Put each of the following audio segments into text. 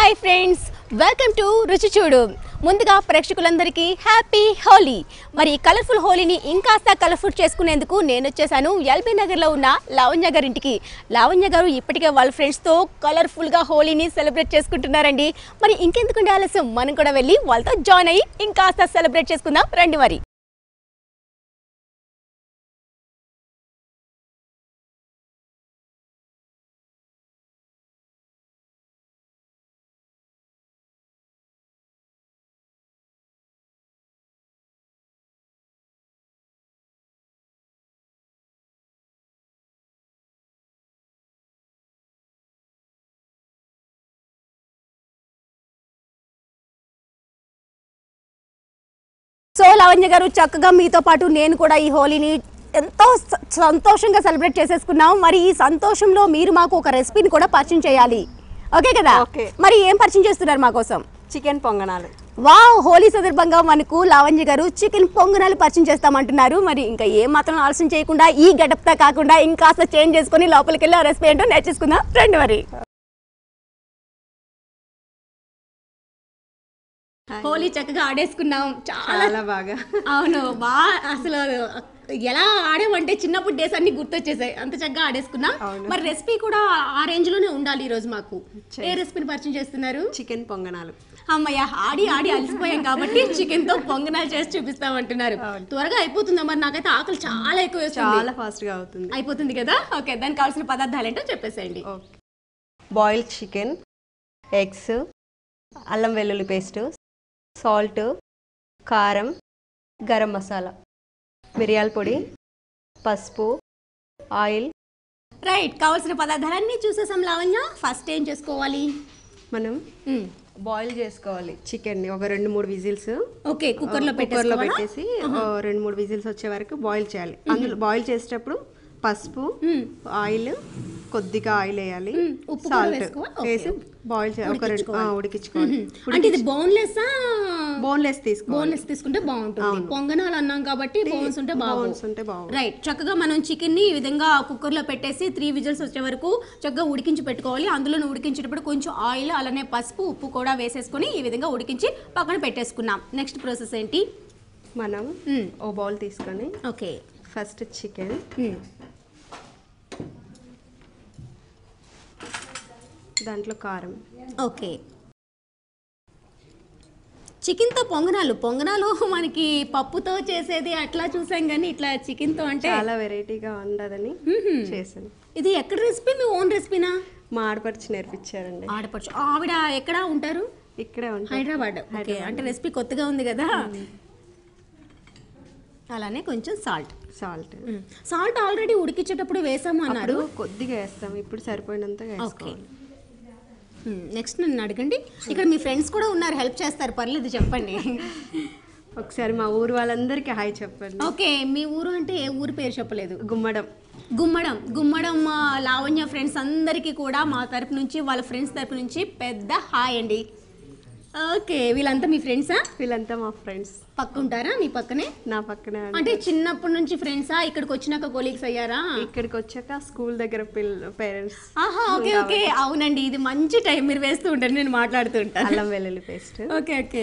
Hi friends welcome to రుచి చూడు ముందుగా ప్రేక్షకులందరికీ హ్యాపీ హోలీ మరి కలర్ఫుల్ హోలీని ఇంకాస్త కలర్ఫుల్ చేసుకునేందుకు నేను వచ్చేసాను ఎల్బీ నగర్లో ఉన్న లావణ్య గారి ఇంటికి లావణ్య గారు ఇప్పటికే వాళ్ళ ఫ్రెండ్స్తో కలర్ఫుల్గా హోలీని సెలబ్రేట్ చేసుకుంటున్నారండి మరి ఇంకెందుకుండే ఆలస్యం మనం కూడా వెళ్ళి వాళ్ళతో జాయిన్ అయ్యి ఇంకాస్త సెలబ్రేట్ చేసుకుందాం రండి మరి సో లావణ్య గారు చక్కగా మీతో పాటు నేను కూడా ఈ హోలీని ఎంతో స- సంతోషంగా సెలబ్రేట్ చేసేసుకున్నాం మరి ఈ సంతోషంలో మీరు మాకు ఒక రెసిపీని కూడా పరిచయం చేయాలి ఓకే కదా ఓకే. మరి ఏం పరిచయం చేస్తున్నారు మా కోసం చికెన్ పొంగనాలు వావ్ హోలీ సందర్భంగా మనకు లావణ్య గారు చికెన్ పొంగనాలు పరిచయం చేస్తామంటున్నారు మరి ఇంకా ఏం మాత్రం ఆలస్యం చేయకుండా ఈ గడపతా కాకుండా ఇంకాస్త చేంజ్ చేసుకొని లోపలికి వెళ్ళి ఆ రెసిపీ ఏంటో నేర్చేసుకుందాం రండి మరి హోలీ చక్కగా ఆడేసుకున్నాం చాలా చాలా బాగా అవును బా అసలు ఎలా ఆడామంటే చిన్నప్పుడు డేస్ అన్ని గుర్తొచ్చేసాయి అంత చక్కగా ఆడేసుకున్నాం అవును. మరి రెసిపీ కూడా ఆ రేంజ్ లోనే ఉండాలి ఈ రోజు మాకు ఏ రెసిపీని పరిచయం చేస్తున్నారు చికెన్ పొంగనాలు అమ్మయ్య ఆడి ఆడి అలసిపోయాం కాబట్టి చికెన్ తో పొంగనాలు చేసి చూపిస్తామంటున్నారు అవును. త్వరగా అయిపోతుందా మరి నాకైతే ఆకలి చాలా ఎక్కువ వేస్తుంది చాలా ఫాస్ట్ గా అవుతుంది అయిపోతుంది కదా ఓకే దానికి కావాల్సిన పదార్థాలు ఏంటో చెప్పేసేయండి ఓకే బాయిల్డ్ చికెన్ ఎగ్స్ అల్లం వెల్లుల్లి పేస్ట్ సాల్ట్ కారం గరం మసాలా మిరియాల పొడి పసుపు ఆయిల్ రైట్ కావాల్సిన పదార్థాలన్నీ చూసేసాం లావణ్య ఫస్ట్ ఏం చేసుకోవాలి మనం మ్మ్. బాయిల్ చేసుకోవాలి చికెన్ ఒక రెండు మూడు విజిల్స్ ఓకే కుక్కర్లో కుక్కర్లో పెట్టేసుకోవాలా పెట్టేసి ఓ రెండు మూడు విజిల్స్ వచ్చే వరకు బాయిల్ చేయాలి అందులో బాయిల్ చేసేటప్పుడు పసుపు మ్మ్. ఆయిల్ కొద్దిగా ఆయిల్ వేయాలి మ్మ్. ఉప్పు కూడా సాల్ట్ వేసుకోవా? ఓకే, వేసి బాయిల్ చేయాలి ఒక రెండు ఆ, ఉడికించుకోవాలి అంటే ఇది బోన్లెస్ బోన్లెస్ తీసుకోవాలి బోన్లెస్ తీసుకుంటే బాగుంటుంది పొంగనాలు అన్నాం కాబట్టి బోన్స్ ఉంటే బాగుంది బోన్స్ ఉంటే బాగుంది రైట్ చక్కగా మనం చికెన్ ని ఈ విధంగా కుక్కర్లో పెట్టేసి త్రీ విజిల్స్ వచ్చే వరకు చక్కగా ఉడికించి పెట్టుకోవాలి అందులో ఉడికించేటప్పుడు కొంచెం ఆయిల్ అలానే పసుపు ఉప్పు కూడా వేసేసుకొని ఈ విధంగా ఉడికించి పక్కన పెట్టేసుకున్నాం నెక్స్ట్ ప్రాసెస్ ఏంటి మనం మ్మ్. ఓ బౌల్ తీసుకొని ఓకే ఫస్ట్ చికెన్ దాంట్లో కారం ఓకే చికెన్తో పొంగనాలు పొంగనాలు మనకి పప్పుతో చేసేది అట్లా చూసాం కానీ ఇట్లా చికెన్తో అంటే చాలా వెరైటీగా ఉండదని చేశాను ఇది ఎక్కడ రెసిపీ మీ ఓన్ రెసిపీనా మా ఆడపడిచి నేర్పించారండి ఆడపడుచు ఆవిడ ఎక్కడ ఉంటారు ఇక్కడే ఉంటాయి హైదరాబాద్ ఓకే అంటే రెసిపీ కొత్తగా ఉంది కదా అలానే కొంచెం సాల్ట్ సాల్ట్ సాల్ట్ ఆల్రెడీ ఉడికించేటప్పుడు వేసాము అన్నారు అప్పుడు కొద్దిగా వేస్తాం ఇప్పుడు సరిపోయినంతగా ఓకే వేసుకోవాలి నెక్స్ట్ నన్ను అడగండి ఇక్కడ మీ ఫ్రెండ్స్ కూడా ఉన్నారు హెల్ప్ చేస్తారు పర్లేదు చెప్పండి ఒకసారి మా ఊరు వాళ్ళందరికీ హాయ్ చెప్పండి ఓకే మీ ఊరు అంటే ఏ ఊరు పేరు చెప్పలేదు గుమ్మడం గుమ్మడం గుమ్మడం మా లావణ్య ఫ్రెండ్స్ అందరికీ కూడా మా తరపు నుంచి వాళ్ళ ఫ్రెండ్స్ తరపు నుంచి పెద్ద హాయ్ అండి ఓకే వీళ్ళంతా మీ ఫ్రెండ్సా వీళ్ళంతా మా ఫ్రెండ్స్ పక్కుంటారా మీ పక్కనే నా పక్కనే ఉంటారు. అంటే చిన్నప్పటి నుంచి ఫ్రెండ్సా ఇక్కడికి వచ్చినాక కొలీగ్స్ అయ్యారా ఇక్కడికి వచ్చాక స్కూల్ దగ్గర పిల్ల పేరెంట్స్ ఆహా ఓకే ఓకే అవునండి ఇది మంచి టైం మీరు వేస్తూ ఉంటారు నేను మాట్లాడుతూ ఉంటాను అల్లం వెల్లుల్లి paste okay okay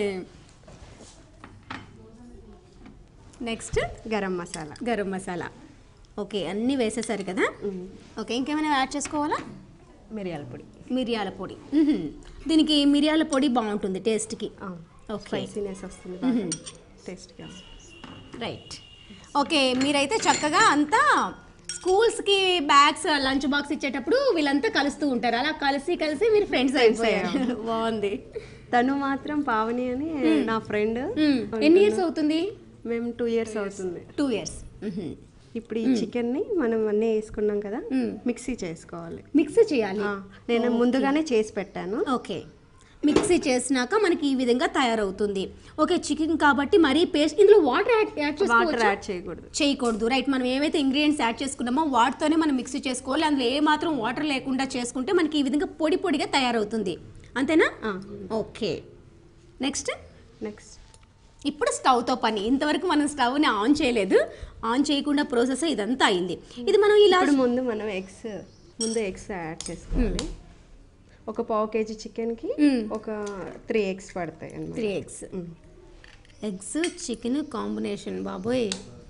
next garam masala garam masala okay అన్నీ వేసేసారు కదా ఓకే ఇంకేమైనా యాడ్ చేసుకోవాలా మిరియాల పొడి మిరియాల పొడి మ్హూ. దీనికి మిరియాల పొడి బాగుంటుంది టేస్ట్కి ఓకే స్పైసీనెస్ వస్తుంది బాగా టేస్ట్గా రైట్ ఓకే మీరైతే చక్కగా అంతా స్కూల్స్కి బ్యాగ్స్ లంచ్ బాక్స్ ఇచ్చేటప్పుడు వీళ్ళంతా కలుస్తూ ఉంటారు అలా కలిసి కలిసి మీరు ఫ్రెండ్స్ అయిపోయారు బాగుంది తను మాత్రం పావని అని నా ఫ్రెండ్ మ్మ్. ఎన్ని ఇయర్స్ అవుతుంది మేము టూ ఇయర్స్ అవుతుంది టూ ఇయర్స్ ఇప్పుడు ఈ చికెన్ ని మనం అన్నీ వేసుకున్నాం కదా మ్మ్. మిక్సీ చేసుకోవాలి మిక్సీ చేయాలి ఆ, నేను ముందుగానే చేసి పెట్టాను ఓకే మిక్సీ చేసినాక మనకి ఈ విధంగా తయారవుతుంది ఓకే చికెన్ కాబట్టి మరీ పేస్ట్ ఇందులో వాటర్ యాడ్ యాడ్ వాటర్ చేసుకోవచ్చు యాడ్ చేయకూడదు చేయకూడదు రైట్ మనం ఏవైతే ఇంగ్రీడియంట్స్ యాడ్ చేసుకున్నామో వాటితోనే మనం మిక్సీ చేసుకోవాలి అందులో ఏ మాత్రం వాటర్ లేకుండా చేసుకుంటే మనకి ఈ విధంగా పొడి పొడిగా తయారవుతుంది అంతేనా ఆ, ఓకే నెక్స్ట్ నెక్స్ట్ ఇప్పుడు స్టవ్తో పని ఇంతవరకు మనం స్టవ్ని ఆన్ చేయలేదు ఆన్ చేయకుండా ప్రాసెస్ ఇదంతా అయింది ఇది మనం ఇలా ఇప్పుడు ముందు మనం ఎగ్స్ ముందు ఎగ్స్ యాడ్ చేసుకోవాలి ఒక పావు కేజీ చికెన్కి మ్మ్. ఒక త్రీ ఎగ్స్ పడతాయి అన్నమాట three eggs eggs chicken combination బాబోయ్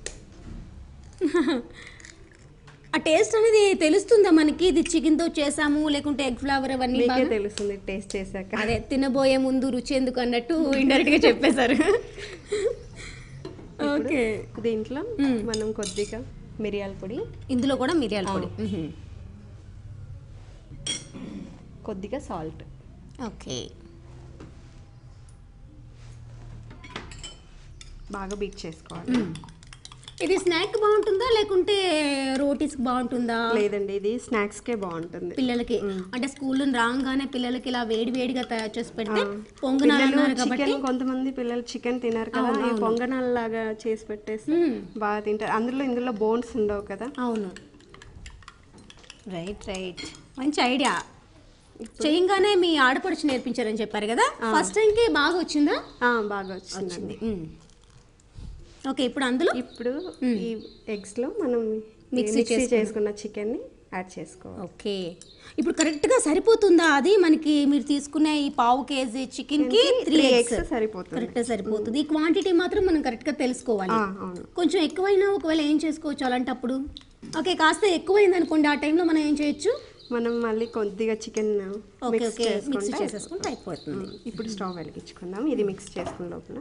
ఆ టేస్ట్ అనేది తెలుస్తుందా మనకి ఇది చికెన్తో చేసాము లేకుంటే ఎగ్ ఫ్లేవర్ అవన్నీ మీకే బాగా తెలుస్తుంది టేస్ట్ చేశాక అదే తినబోయే ముందు రుచి ఎందుకు అన్నట్టు ఇండైరెక్ట్ గా చెప్పేశారు ఓకే దీంట్లో మనం కొద్దిగా మిరియాల పొడి ఇందులో కూడా మిరియాల పొడి కొద్దిగా సాల్ట్ ఓకే బాగా బీట్ చేసుకోవాలి ఇది స్నాక్ బాగుంటుందా లేకుంటే రోటీస్ బాగుంటుందా లేదండి ఇది స్నాక్స్ కే బాగుంటుంది పిల్లలకి అంటే స్కూల్ రాగానే పిల్లలకి ఇలా వేడి వేడిగా తయారు చేసి పెడితే పొంగనాలు అన్నారు కాబట్టి చికెన్ కొంతమంది పిల్లలు చికెన్ తినరు కదా ఈ పొంగనాలు లాగా చేసి పెట్టేసి బాగా తింటారు అందులో ఇందులో బోన్స్ ఉండవు కదా అవును రైట్ రైట్ మంచి ఐడియా చేయంగానే మీ ఆడపడుచు నేర్పించారని చెప్పారు కదా ఫస్ట్ టైంకి బాగా వచ్చిందా ఆ, బాగా వచ్చిందండి ఓకే ఇప్పుడు అందులో ఇప్పుడు ఈ ఎగ్స్ లో మనం మిక్సీ మిక్సీ చేసుకున్న చికెన్ ని యాడ్ చేసుకోవాలి ఓకే ఇప్పుడు కరెక్ట్గా సరిపోతుందా అది మనకి మీరు తీసుకునే ఈ పావు కేజీ చికెన్కి త్రీ త్రీ ఎగ్స్ ఎగ్స్ సరిపోతుంది కరెక్ట్గా సరిపోతుంది ఈ క్వాంటిటీ మాత్రం మనం కరెక్ట్గా తెలుసుకోవాలి ఆ, అవును కొంచెం ఎక్కువైనా ఒకవేళ ఏం చేసుకోవచ్చు అలాంటప్పుడు ఓకే కాస్త ఎక్కువైంది అనుకోండి ఆ టైంలో మనం ఏం చేయొచ్చు మనం మళ్ళీ కొద్దిగా chicken okay mix okay mix చేసుకుంటే చేసేసుకుంటే అయిపోతుంది ఇప్పుడు స్టవ్ వెలిగించుకుందాం ఇది మిక్స్ చేసుకున్న లోపల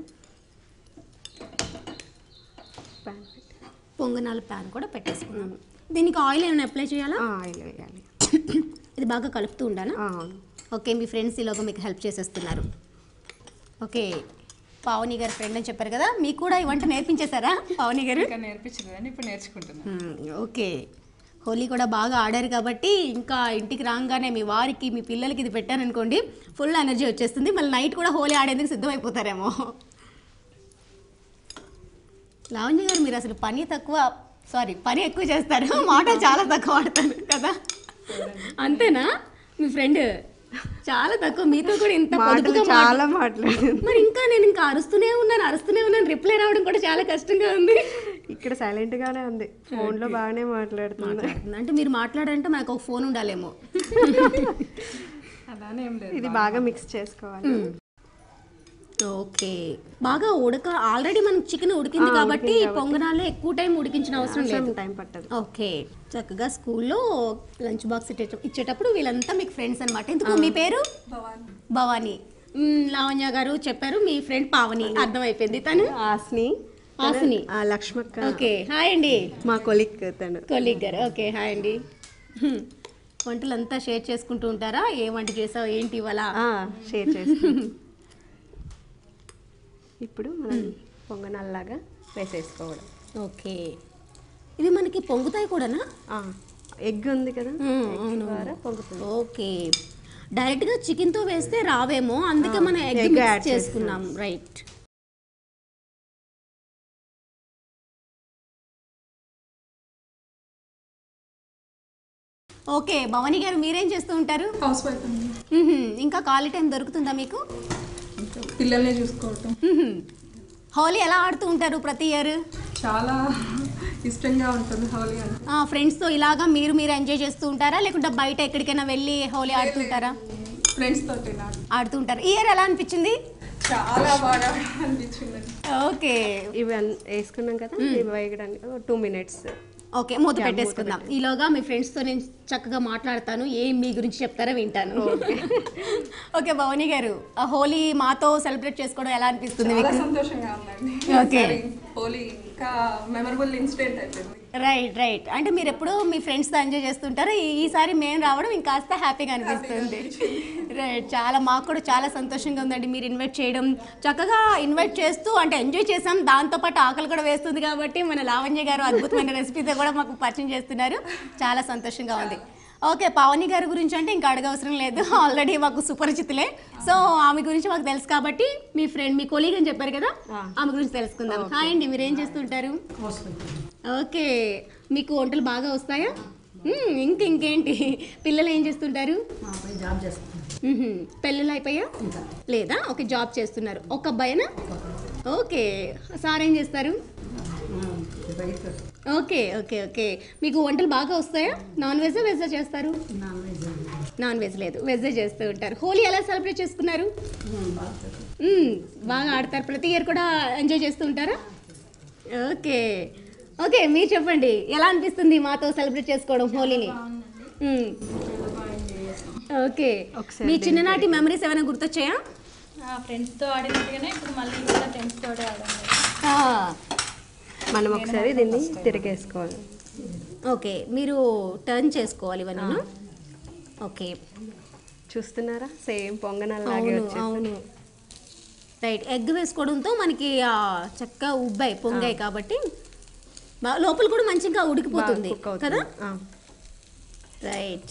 Pan పెట్టి. పొంగనాల ప్యాన్ కూడా పెట్టేసుకున్నాం దీనికి ఆయిల్ ఏమైనా అప్లై చేయాలా ఆ, ఆయిల్ వేయాలి ఇది బాగా కలుపుతూ ఉండానా ఆ, అవును ఓకే మీ ఫ్రెండ్స్ ఈలోగా మీకు హెల్ప్ చేసేస్తున్నారు ఓకే పావని గారి ఫ్రెండ్ అని చెప్పారు కదా మీకు కూడా ఈ వంట నేర్పించేశారా పావని గారు ఇంకా నేర్పించలేదండి ఇప్పుడు నేర్చుకుంటున్నాను మ్మ్, ఓకే హోలీ కూడా బాగా ఆడారు కాబట్టి ఇంకా ఇంటికి రాగానే మీ వారికి మీ పిల్లలకి ఇది పెట్టారనుకోండి ఫుల్ ఎనర్జీ వచ్చేస్తుంది మళ్ళీ నైట్ కూడా హోలీ ఆడేందుకు సిద్ధమైపోతారేమో లావణ్య గారు మీరు అసలు పని తక్కువ సారీ పని ఎక్కువ చేస్తారు మాట చాలా తక్కువ ఆడతారు కదా అంతేనా మీ ఫ్రెండ్ చాలా తక్కువ మీతో కూడా ఇంత మాటలు పొదుపుగా మాట్లా- చాలా మాట్లాడింది మరి ఇంకా నేను ఇంకా అరుస్తూనే ఉన్నాను అరుస్తూనే ఉన్నాను రిప్లై రావడం కూడా చాలా కష్టంగా ఉంది ఇక్కడ సైలెంట్ గానే ఉంది ఫోన్ లో బాగానే మాట్లాడుతుంది అంటే మీరు మాట్లాడారంటే మనకు ఒక ఫోన్ ఉండాలేమో అలానే ఏం లేదు ఇది బాగా మిక్స్ చేసుకోవాలి ఓకే బాగా ఉడక ఆల్రెడీ మనకి చికెన్ ఉడికింది కాబట్టి పొంగనాల్లో ఎక్కువ టైం ఉడికించిన అవసరం లేదు టైం పట్టదు ఓకే చక్కగా స్కూల్లో లంచ్ బాక్స్ ఇచ్చేటప్పుడు వీళ్ళంతా మీకు ఫ్రెండ్స్ అనమాట ఎందుకు మీ పేరు భవాని భవానీ మ్, లావణ్య గారు చెప్పారు మీ ఫ్రెండ్ పావని అర్థమైపోయింది తను ఆస్ని ఆసిని ఆ లక్ష్మక్క ఓకే హాయ్ అండి మా కొలిక్ తను కొలీగ్ గారు ఓకే హాయ్ అండి హ్మ్. వంటలంతా షేర్ చేసుకుంటూ ఉంటారా ఏ వంట చేసావు ఏంటి ఇవాళ షేర్ చేసుకుంటాం ఇప్పుడు మనం పొంగనాల్లాగా వేసేసుకోవడం ఓకే ఇవి మనకి పొంగుతాయి కూడానా ఎగ్ ఉంది కదా మ్మ్, egg అవును. ద్వారా పొంగుతుంది ఓకే డైరెక్ట్గా చికెన్తో వేస్తే రావేమో అందుకే మనం ఎగ్ egg మిక్స్ add చేసుకున్నాం రైట్ ఓకే భవానీ గారు మీరేం చేస్తూ ఉంటారు హౌస్ వైఫ్ అండి మ్హూ. ఇంకా ఖాళీ టైం దొరుకుతుందా మీకు ఇంకా పిల్లల్ని చూసుకోవటం మ్హూ. హోలీ ఎలా ఆడుతూ ఉంటారు ప్రతి ఇయర్ చాలా ఇష్టంగా ఉంటుంది హోలీ అంటే ఫ్రెండ్స్తో ఇలాగా మీరు మీరు ఎంజాయ్ చేస్తూ ఉంటారా లేకుంటే బయట ఎక్కడికైనా వెళ్ళి హోలీ ఆడుతుంటారా ఫ్రెండ్స్ తోటి నాకు ఆడుతూ ఉంటారు ఈ ఇయర్ ఎలా అనిపించింది చాలా బాగా అనిపించింది ఓకే ఇవి అన్- వేసుకున్నాం కదా ఇవి వేయడానికి టూ మినిట్స్ ఓకే మూత పెట్టేసుకుందాం ఈలోగా మీ ఫ్రెండ్స్తో నేను చక్కగా మాట్లాడతాను ఏం మీ గురించి చెప్తారో వింటాను ఓకే భవానీ గారు ఆ హోలీ మాతో సెలబ్రేట్ చేసుకోవడం ఎలా అనిపిస్తుంది చాలా మీకు సంతోషంగా ఉందండి Okay. ఈసారి హోలీ ఇంకా మెమరబుల్ ఇన్సిడెంట్ అయిపోయింది రైట్ రైట్ అంటే మీరు ఎప్పుడూ మీ ఫ్రెండ్స్తో ఎంజాయ్ చేస్తుంటారు ఈ- ఈసారి మేము రావడం ఇంకాస్త హ్యాపీగా అనిపిస్తుంది రైట్ చాలా మాకు కూడా చాలా సంతోషంగా ఉందండి మీరు ఇన్వైట్ చేయడం చక్కగా ఇన్వైట్ చేస్తూ అంటే ఎంజాయ్ చేసాం దాంతోపాటు ఆకలి కూడా వేస్తుంది కాబట్టి మన లావణ్య గారు అద్భుతమైన రెసిపీతో కూడా మాకు పరిచయం చేస్తున్నారు చాలా సంతోషంగా ఉంది ఓకే పావని గారి గురించి అంటే ఇంకా అడగవసరం లేదు ఆల్రెడీ మాకు సుపరిచితులే సో ఆమె గురించి మాకు తెలుసు కాబట్టి మీ ఫ్రెండ్ మీ కొలీగ్ అని చెప్పారు కదా ఆమె గురించి తెలుసుకుందాం హాయ్ అండి మీరు ఏం చేస్తుంటారు ఓకే మీకు వంటలు బాగా వస్తాయా మ్మ్, ఇంక ఇంకేంటి పిల్లలు ఏం చేస్తుంటారు జాబ్ చేస్తాను మ్మ్హ. పెళ్ళిళ్ళు అయిపోయా లేదా ఓకే జాబ్ చేస్తున్నారు ఒక అబ్బాయినా ఓకే సార్ ఏం చేస్తారు రైతు ఓకే ఓకే ఓకే మీకు వంటలు బాగా వస్తాయా నాన్ వెజా వెజా చేస్తారు నాన్ వెజ్ నాన్ వెజ్ లేదు వెజ్ చేస్తూ ఉంటారు హోలీ ఎలా సెలబ్రేట్ చేసుకున్నారు మ్మ్. బాగా ఆడతారు ప్రతి ఇయర్ కూడా ఎంజాయ్ చేస్తూ ఉంటారా ఓకే ఓకే మీరు చెప్పండి ఎలా అనిపిస్తుంది మాతో సెలబ్రేట్ చేసుకోవడం హోలీని మ్మ్. ఓకే ఒకసారి మీ చిన్ననాటి మెమరీస్ ఏమైనా గుర్తొచ్చాయా ఫ్రెండ్స్తో ఆడినట్టుగానే ఇప్పుడు మళ్ళీ కూడా ఫ్రెండ్స్తో ఆడాలి ఆ, మనం ఒకసారి దీన్ని తిరిగేసుకోవాలి ఓకే మీరు టర్న్ చేసుకోవాలి ఇవన్నీ ఓకే చూస్తున్నారా సేమ్ పొంగనాలు లాగే అవును వచ్చేసి అవును రైట్ ఎగ్ వేసుకోవడంతో మనకి ఆ, చక్కగా ఉబ్బాయి పొంగాయి కాబట్టి బా- లోపల కూడా మంచిగా ఉడికిపోతుంది కుక్ అవుతుంది కదా ఆ. రైట్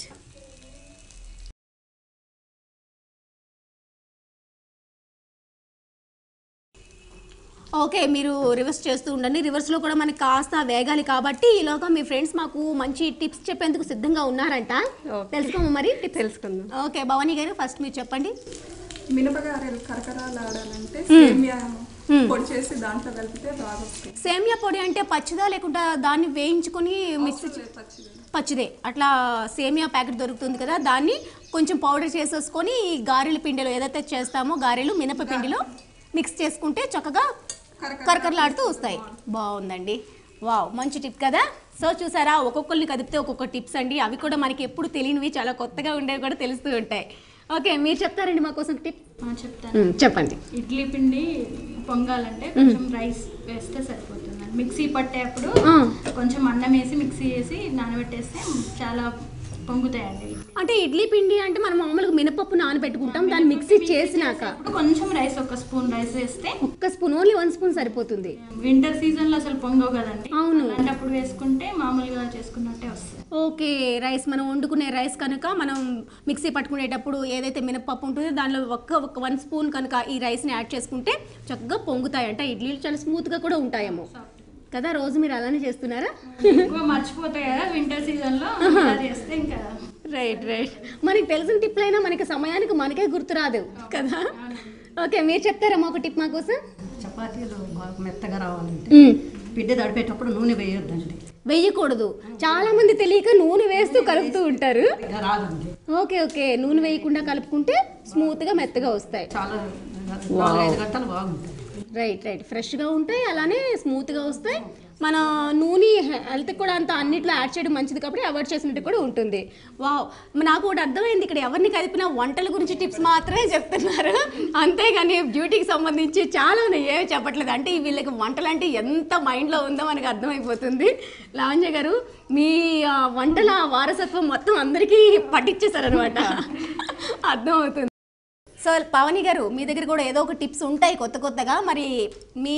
ఓకే మీరు రివర్స్ చేస్తూ ఉండండి రివర్స్లో కూడా మనకి కాస్త వేగాలి కాబట్టి ఈలోగా మీ ఫ్రెండ్స్ మాకు మంచి టిప్స్ చెప్పేందుకు సిద్ధంగా ఉన్నారంట Okay. తెలుసుకోమా మరి టిప్స్ తెలుసుకుందాం ఓకే భవానీ గారు ఫస్ట్ మీరు చెప్పండి మినపగారెలు కరకరాలు ఆడాలంటే సేమియా పొడి చేసి దాంట్లో కలిపితే బాగా వస్తుంది సేమియా పొడి అంటే పచ్చిదా లేకుండా దాన్ని వేయించుకొని మిక్సీ చే- పచ్చిది పచ్చిదే అట్లా సేమియా ప్యాకెట్ దొరుకుతుంది కదా దాన్ని కొంచెం పౌడర్ చేసేసుకొని ఈ గారెల పిండిలో ఏదైతే చేస్తామో గారెలు మినప పిండిలో మిక్స్ చేసుకుంటే చక్కగా కరకరలాడుతూ వస్తాయి బాగుందండి వావ్ మంచి టిప్ కదా సో చూసారా ఒక్కొక్కరిని కదిపితే ఒక్కొక్క టిప్స్ అండి అవి కూడా మనకి ఎప్పుడు తెలియనివి చాలా కొత్తగా ఉండేవి కూడా తెలుస్తూ ఉంటాయి ఓకే మీరు చెప్తారండి మా కోసం టిప్ చెప్తాను చెప్పండి ఇడ్లీ పిండి పొంగాలంటే కొంచెం రైస్ వేస్తే సరిపోతుంది మిక్సీ పట్టేప్పుడు ఆ. కొంచెం అన్నం వేసి మిక్సీ వేసి నానబెట్టేస్తే చాలా పొంగుతాయండి అంటే ఇడ్లీ పిండి అంటే మనం మామూలుగా మినపప్పు నానబెట్టుకుంటాం దాన్ని మిక్సీ చేసినాక ఇప్పుడు కొంచెం రైస్ ఒక స్పూన్ రైస్ వేస్తే ఒక్క స్పూన్ ఓన్లీ వన్ స్పూన్ సరిపోతుంది వింటర్ సీజన్ లో అసలు పొంగవు కదండి అవును. అలాంటప్పుడు వేసుకుంటే మామూలుగా చేసుకున్నట్టే వస్తుంది ఓకే రైస్ మనం వండుకునే రైస్ కనుక మనం మిక్సీ పట్టుకునేటప్పుడు ఏదైతే మినపప్పు ఉంటుందో దానిలో ఒక్క ఒక వన్ స్పూన్ కనుక ఈ రైస్ని యాడ్ చేసుకుంటే చక్కగా పొంగుతాయంట ఇడ్లీలు చాలా స్మూత్గా కూడా ఉంటాయేమో కదా రోజు మీరు అలానే చేస్తున్నారా ఎక్కువ మర్చిపోతాయి కదా వింటర్ సీజన్ లో ఇలా చేస్తే ఇంకా రైట్ రైట్ మనకి తెలిసిన టిప్లు అయినా మనకి సమయానికి మనకే గుర్తురాదు కదా ఓకే మీరు చెప్తారా ఒక టిప్ మా కోసం చపాతీలు బాగా మెత్తగా రావాలంటే పిండి తడిపేటప్పుడు నూనె వేయొద్దండి వేయకూడదు చాలా మంది తెలియక నూనె వేస్తూ కలుపుతూ ఉంటారు ఇక రాదండి ఓకే ఓకే నూనె వేయకుండా కలుపుకుంటే స్మూత్గా మెత్తగా వస్తాయి చాలా నాలుగైదు గంటలు బాగుంటుంది రైట్ రైట్ ఫ్రెష్గా ఉంటాయి అలానే స్మూత్గా వస్తాయి మన నూనె హెల్త్ కూడా అంత అన్నిట్లో యాడ్ చేయడం మంచిది కాబట్టి అవాయిడ్ చేసినట్టు కూడా ఉంటుంది వావ్ నాకు ఒకటి అర్థమైంది ఇక్కడ ఎవరిని కలిపినా వంటల గురించి టిప్స్ మాత్రమే చెప్తున్నారు అంతేగాని బ్యూటీకి సంబంధించి చాలా ఉన్నాయి ఏమి చెప్పట్లేదు అంటే వీళ్ళకి వంటలు అంటే ఎంత మైండ్లో ఉందో మనకు అర్థమైపోతుంది లావణ్య గారు మీ ఆ, వంటల వారసత్వం మొత్తం అందరికీ పట్టించేశారనమాట అర్థమవుతుంది సో పవని గారు మీ దగ్గర కూడా ఏదో ఒక టిప్స్ ఉంటాయి కొత్త కొత్తగా మరి మీ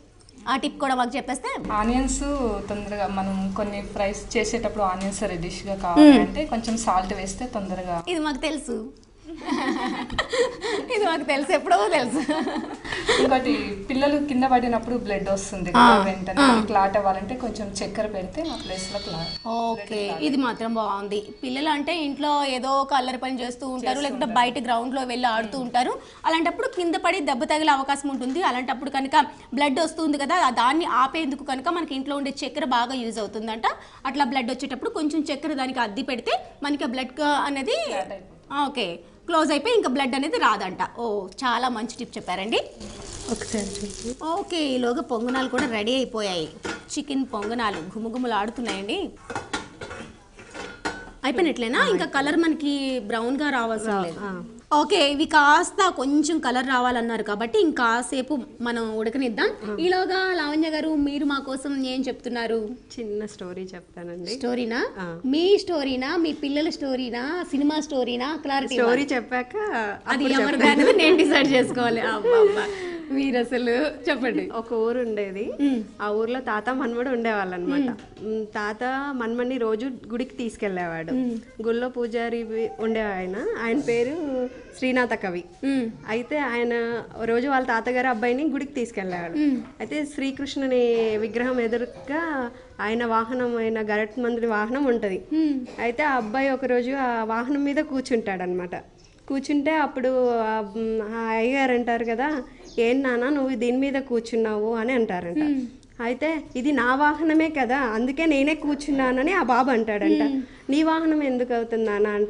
ఆ టిప్ కూడా మాకు చెప్పేస్తే ఆనియన్స్ తొందరగా మనం కొన్ని ఫ్రైస్ చేసేటప్పుడు ఆనియన్స్ రెడ్డిష్గా కావాలి అంటే కొంచెం సాల్ట్ వేస్తే తొందరగా ఇది మాకు తెలుసు ఇది మాకు తెలుసు ఎప్పుడో తెలుసు ఇంకోటి పిల్లలు కింద పడినప్పుడు బ్లడ్ వస్తుంది కదా వెంటనే క్లాట్ అవ్వాలంటే కొంచెం చక్కెర పెడితే ఆ ప్లేస్ లో క్లాట్ ఓకే ఇది మాత్రం బాగుంది పిల్లలు అంటే ఇంట్లో ఏదో ఒక అల్లరి పని చేస్తూ ఉంటారు లేకుంటే బయట గ్రౌండ్లో వెళ్ళి ఆడుతూ ఉంటారు అలాంటప్పుడు కింద పడి దెబ్బ తగిలే అవకాశం ఉంటుంది అలాంటప్పుడు కనుక బ్లడ్ వస్తుంది కదా ఆ దాన్ని ఆపేందుకు కనుక మనకి ఇంట్లో ఉండే చక్కెర బాగా యూజ్ అవుతుందంట అట్లా బ్లడ్ వచ్చేటప్పుడు కొంచెం చక్కెర దానికి అద్ది పెడితే మనకి బ్లడ్ అనేది ఆ, ఓకే క్లోజ్ అయిపోయి ఇంకా బ్లడ్ అనేది రాదంట ఓ చాలా మంచి టిప్ చెప్పారండి ఒకసారి చూసి ఓకే ఈలోగా పొంగనాలు కూడా రెడీ అయిపోయాయి చికెన్ పొంగనాలు గుమగుమలు ఆడుతున్నాయండి అయిపోయినట్లేనా ఇంకా కలర్ మనకి బ్రౌన్ గా రావాల్సిన లేదు ఓకే ఇవి కాస్త కొంచెం కలర్ రావాలన్నారు కాబట్టి ఇంకాసేపు మనం ఉడకనిద్దాం ఈలోగా లావణ్య గారు మీరు మా కోసం ఏం చెప్తున్నారు చిన్న స్టోరీ చెప్తానండి స్టోరీనా ఆ. మీ స్టోరీనా మీ పిల్లల స్టోరీనా సినిమా స్టోరీనా క్లారిటీ స్టోరీ చెప్పాక అది అప్పుడు ఎవరిది అనేది నేను డిసైడ్ చేసుకోవాలి అబ్బా మీరు అసలు చెప్పండి ఒక ఊరు ఉండేది ఆ ఊర్లో తాత మన్మడు ఉండేవాళ్ళు అనమాట తాత మన్మడిని రోజు గుడికి తీసుకెళ్లేవాడు గుళ్ళో పూజారి ఉండే ఆయన ఆయన పేరు శ్రీనాథ కవి అయితే ఆయన రోజు వాళ్ళ తాతగారు అబ్బాయిని గుడికి తీసుకెళ్లేవాడు అయితే శ్రీకృష్ణుని విగ్రహం ఎదురుగా ఆయన వాహనం అయిన గరట్మందుడి వాహనం ఉంటది అయితే ఆ అబ్బాయి ఒక రోజు ఆ వాహనం మీద కూర్చుంటాడు కూర్చుంటే అప్పుడు ఆ, మ్, ఆ అయ్యగారు అంటారు కదా ఏం నాన్న నువ్వు దీని మీద కూర్చున్నావు అని అంటారంట అయితే ఇది నా వాహనమే కదా అందుకే నేనే కూర్చున్నానని ఆ బాబు అంటాడంట నీ వాహనం ఎందుకు అవుతుంది నాన్న అంటే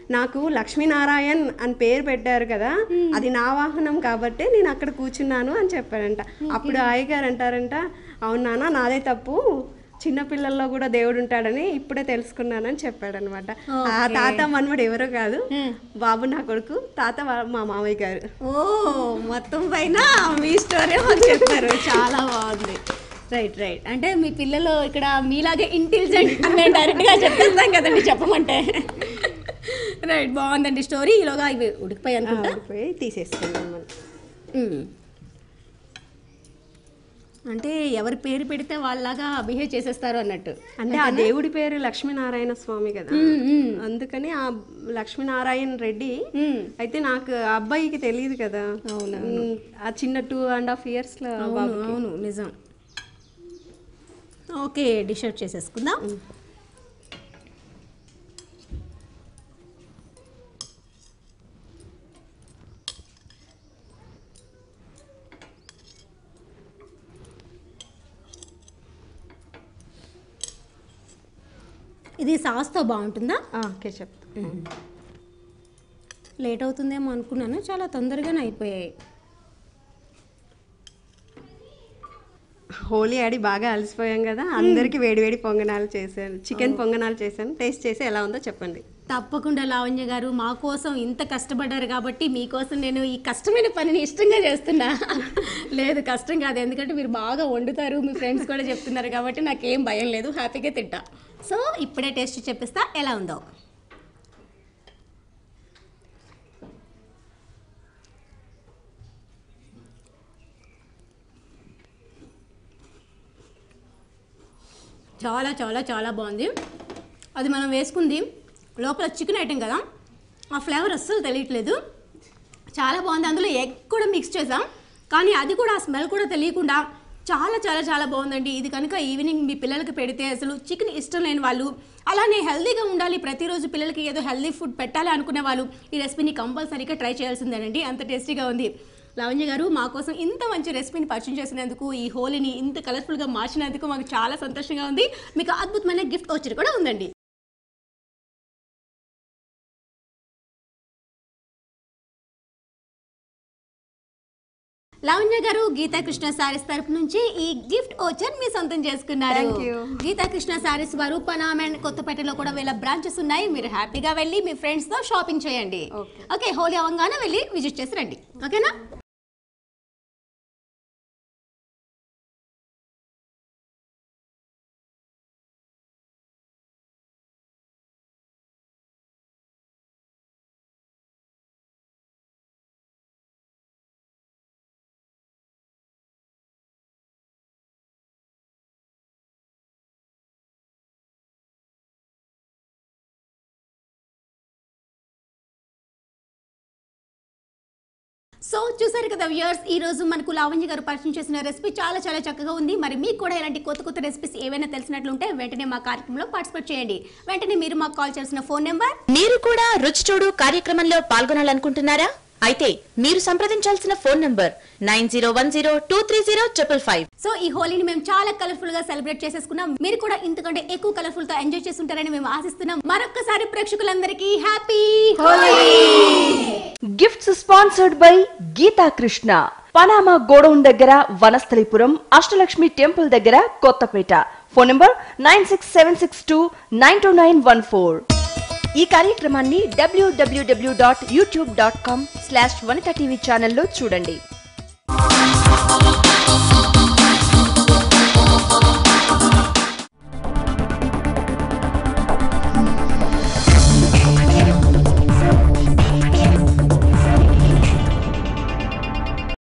నాకు లక్ష్మీనారాయణ్ అని పేరు పెట్టారు కదా అది నా వాహనం కాబట్టి నేను అక్కడ కూర్చున్నాను అని చెప్పాడంట అప్పుడు అయ్యగారు అంటారంట అవును నాన్న నాదే తప్పు చిన్న పిల్లల్లో కూడా దేవుడు ఉంటాడని ఇప్పుడే తెలుసుకున్నానని చెప్పాడనమాట ఆ తాత మనవడు ఎవరో కాదు బాబు నా కొడుకు తాత వా- మా మామయ్య గారు ఓ మొత్తం పైన మీ స్టోరీ మాకు చెప్పారు చాలా బాగుంది రైట్ రైట్ అంటే మీ పిల్లలు ఇక్కడ మీలాగే ఇంటెలిజెంట్ అని నేను డైరెక్ట్గా చెప్పేస్తాం కదండి చెప్పమంటే రైట్ బాగుందండి స్టోరీ ఈలోగా ఇవి ఉడికిపోయి అనుకుంటా పోయి తీసేసుకున్నాం మనం మ్మ్. అంటే ఎవరి పేరు పెడితే వాళ్ళలాగా బిహేవ్ చేసేస్తారు అన్నట్టు అంటే ఆ దేవుడి పేరు లక్ష్మీనారాయణ స్వామి కదా అందుకని ఆ లక్ష్మీనారాయణ రెడ్డి అయితే నాకు ఆ అబ్బాయికి తెలియదు కదా ఉమ్, ఆ చిన్న టూ అండ్ హాఫ్ ఇయర్స్ లో అవును అవును నిజం ఓకే డిష్ అవుట్ చేసేసుకుందాం ఇది సాస్తో బాగుంటుందా కెచప్ లేట్ అవుతుందేమో అనుకున్నాను చాలా తొందరగానే అయిపోయాయి హోలీ ఆడి బాగా అలసిపోయాం కదా అందరికి వేడి వేడి పొంగనాలు చేశాను చికెన్ పొంగనాలు చేశాను టేస్ట్ చేసి ఎలా ఉందో చెప్పండి తప్పకుండా లావణ్య గారు మా కోసం ఇంత కష్టపడ్డారు కాబట్టి మీకోసం నేను ఈ కష్టమైన పనిని ఇష్టంగా చేస్తున్నా లేదు కష్టం కాదు ఎందుకంటే మీరు బాగా వండుతారు మీ ఫ్రెండ్స్ కూడా చెప్తున్నారు కాబట్టి నాకేం భయం లేదు హ్యాపీగా తింటా సో ఇప్పుడే టేస్ట్ చెప్పిస్తా ఎలా ఉందో చాలా చాలా చాలా బాగుంది అది మనం వేసుకుంది లోపల చికెన్ ఐటెం కదా ఆ ఫ్లేవర్ అస్సలు తెలియట్లేదు చాలా బాగుంది అందులో ఎగ్ కూడా మిక్స్ చేసాం కానీ అది కూడా ఆ స్మెల్ కూడా తెలియకుండా చాలా చాలా చాలా బాగుందండి ఇది కనుక ఈవినింగ్ మీ పిల్లలకి పెడితే అసలు చికెన్ ఇష్టం లేని వాళ్ళు అలానే హెల్తీగా ఉండాలి ప్రతిరోజు పిల్లలకి ఏదో హెల్తీ ఫుడ్ పెట్టాలి అనుకునే వాళ్ళు ఈ రెసిపీని కంపల్సరీగా ట్రై చేయాల్సిందేనండి అంత టేస్టీగా ఉంది లావణ్య గారు మా కోసం ఇంత మంచి రెసిపీని పరిచయం చేసినందుకు ఈ హోలీని ఇంత కలర్ఫుల్గా మార్చినందుకు మాకు చాలా సంతోషంగా ఉంది మీకు అద్భుతమైన గిఫ్ట్ వచ్చి కూడా ఉందండి లావణ్య గారు గీతా కృష్ణ సారీస్ తరపు నుంచి ఈ గిఫ్ట్ ఓచర్ మీ సొంతం చేసుకున్నారు Thank you. గీతా కృష్ణ సారీస్ వారు పనామ్ అండ్ కొత్తపేటలో కూడా వీళ్ళ బ్రాంచెస్ ఉన్నాయి మీరు హ్యాపీగా వెళ్ళి మీ ఫ్రెండ్స్ తో షాపింగ్ చేయండి ఓకే హోలీ అవంగానే వెళ్ళి విజిట్ చేసి రండి ఓకేనా సో చూసారు కదా వ్యూయర్స్ ఈ రోజు మనకు లావణ్య గారు పరిచయం చేసిన రెసిపీ చాలా చాలా చక్కగా ఉంది మరి మీకు కూడా ఇలాంటి కొత్త కొత్త రెసిపీస్ ఏవైనా తెలిసినట్లుంటే వెంటనే మా కార్యక్రమంలో పార్టిసిపేట్ చేయండి వెంటనే మీరు మాకు కాల్ చేసిన ఫోన్ నెంబర్ మీరు కూడా రుచి చూడు కార్యక్రమంలో పాల్గొనాలనుకుంటున్నారా అయితే మీరు సంప్రదించాల్సిన phone number nine zero one zero two three zero triple five so ఈ హోలీని మేము చాలా కలర్ఫుల్ గా సెలబ్రేట్ చేసేసుకున్నాం మీరు కూడా ఇంతకంటే ఎక్కువ కలర్ఫుల్ తో ఎంజాయ్ చేస్తుంటారని మేము ఆశిస్తున్నాం మరొక్కసారి ప్రేక్షకులందరికీ happy gifts sponsored by Geetha Krishna Panama godown దగ్గర వనస్థలిపురం అష్టలక్ష్మి టెంపుల్ దగ్గర Kothapet phone number nine six seven six two nine two nine one four ఈ కార్యక్రమాన్ని డబ్ల్యూడబ్ల్యూడబ్ల్యూ dot YouTube dot com slash Vanitha TV ఛానల్లో చూడండి